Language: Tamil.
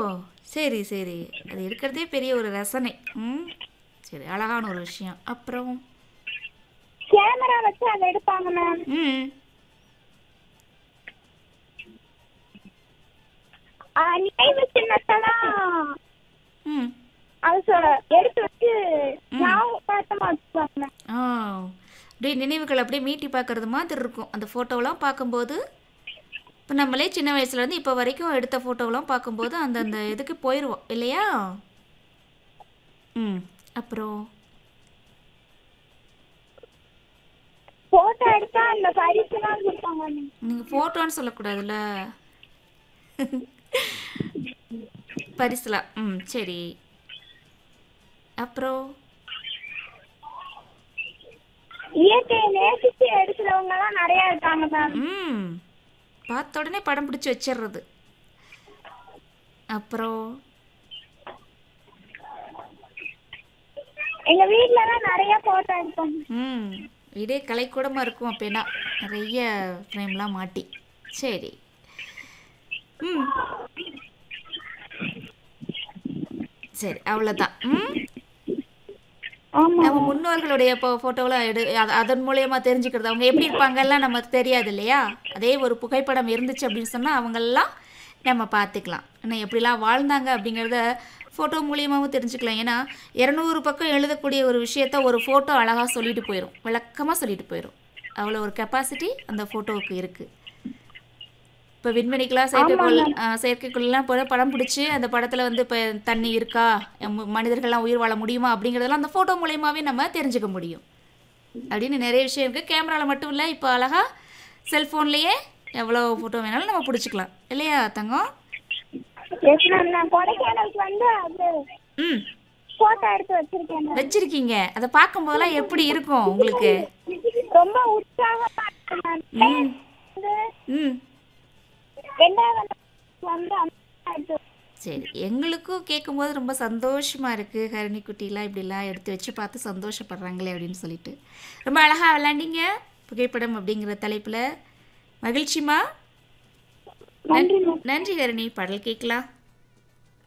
சரி சரி அது இருக்கிறதே பெரிய ஒரு ரசனை ம் சரி அழகான ஒரு விஷயம் அப்புறம் கேமரா வச்சு அதை எடுப்பாங்க மேம் ம் நினைவு சின்னத்தெல்லாம் ம் அது சொ- எடுத்து வச்சு ஞாபகப்படுத்தமா வச்சுப்பாங்க மேம் ஆ அப்படியே நினைவுகள் அப்படியே மீட்டி பார்க்கறது மாதிரி இருக்கும் அந்த ஃபோட்டோவெல்லாம் பார்க்கும்போது இப்போ நம்மளே சின்ன வயசுலேருந்து இப்போ வரைக்கும் எடுத்த ஃபோட்டோவெல்லாம் பார்க்கும்போது அந்தந்த இதுக்கு போயிடுவோம் இல்லையா ம் அப்புறம் போட்டோ எடுத்தா அந்த பரிசுலாம் கொடுப்பாங்க மேம் நீங்கள் ஃபோட்டோன்னு சொல்லக்கூடாதுல்ல பரிசுலாம் ம் சரி அப்புறம் இயற்கையை நேசிச்சு எடுக்கிறவங்க எல்லாம் நிறைய இருக்காங்க மேம் ம் பார்த்த உடனே படம் பிடிச்சி வச்சிடுறது அப்புறம் எங்க வீட்ல எல்லாம் நிறைய போட்டோ எடுப்போம் ம் இதே கலைக்கூடமாக இருக்கும் அப்படின்னா நிறைய ஃப்ரேம்லாம் மாட்டி சரி ம் சரி அவ்வளோதான் ம் ஆமா நம்ம முன்னோர்களுடைய இப்போ ஃபோட்டோவில் எடு அத- அதன் மூலயமா தெரிஞ்சுக்கிறது அவங்க எப்படி இருப்பாங்கலாம் நமக்கு தெரியாது இல்லையா அதே ஒரு புகைப்படம் இருந்துச்சு அப்படின்னு சொன்னால் அவங்கெல்லாம் நம்ம பார்த்துக்கலாம் ஆனால் எப்படிலாம் வாழ்ந்தாங்க அப்படிங்கிறத ஃபோட்டோ மூலியமாகவும் தெரிஞ்சுக்கலாம் ஏன்னா இரநூறு பக்கம் எழுதக்கூடிய ஒரு விஷயத்த ஒரு ஃபோட்டோ அழகாக சொல்லிட்டு போயிடும் விளக்கமாக சொல்லிட்டு போயிடும் அவ்வளோ ஒரு கெப்பாசிட்டி அந்த ஃபோட்டோவுக்கு இருக்குது இப்போ விண்வெளிக்கெலாம் செயற்கைக்கோள் ஆ, செயற்கைக்கோள்லாம் போல படம் பிடிச்சி அந்த படத்தில் வந்து இப்போ தண்ணி இருக்கா ம- மனிதர்கள்லாம் உயிர் வாழ முடியுமா அப்படிங்கிறதெல்லாம் அந்த ஃபோட்டோ மூலயமாவே நம்ம தெரிஞ்சுக்க முடியும் அப்படின்னு நிறைய விஷயம் இருக்குது கேமராவில் மட்டும் இல்லை இப்போ அழகா செல்ஃபோன்லேயே எவ்வளோ ஃபோட்டோ வேணாலும் நம்ம பிடிச்சிக்கலாம் இல்லையா தங்கம் எஸ் மேம் நான் கொடைக்கானலுக்கு வந்து அது ம் போட்டோ எடுத்து வச்சிருக்கேன் மேம் வச்சிருக்கீங்க அதை பார்க்கும்போதெல்லாம் எப்படி இருக்கும் உங்களுக்கு ரொம்ப உற்சாகமா இருக்கு மேம் ம் வந்து ம் ரெண்டாவது வந்து அம்மா எடுத்து சரி எங்களுக்கும் கேட்கும்போது ரொம்ப சந்தோஷமாக இருக்குது ஹரிணி குட்டிலாம் இப்படிலாம் எடுத்து வச்சு பார்த்து சந்தோஷப்படுறாங்களே அப்படின்னு சொல்லிட்டு ரொம்ப அழகாக விளாண்டிங்க புகைப்படம் அப்படிங்கிற தலைப்பில் மகிழ்ச்சிமா நன்றி மேம் நன்றி ஹரிணி பாடல் கேட்கலாம்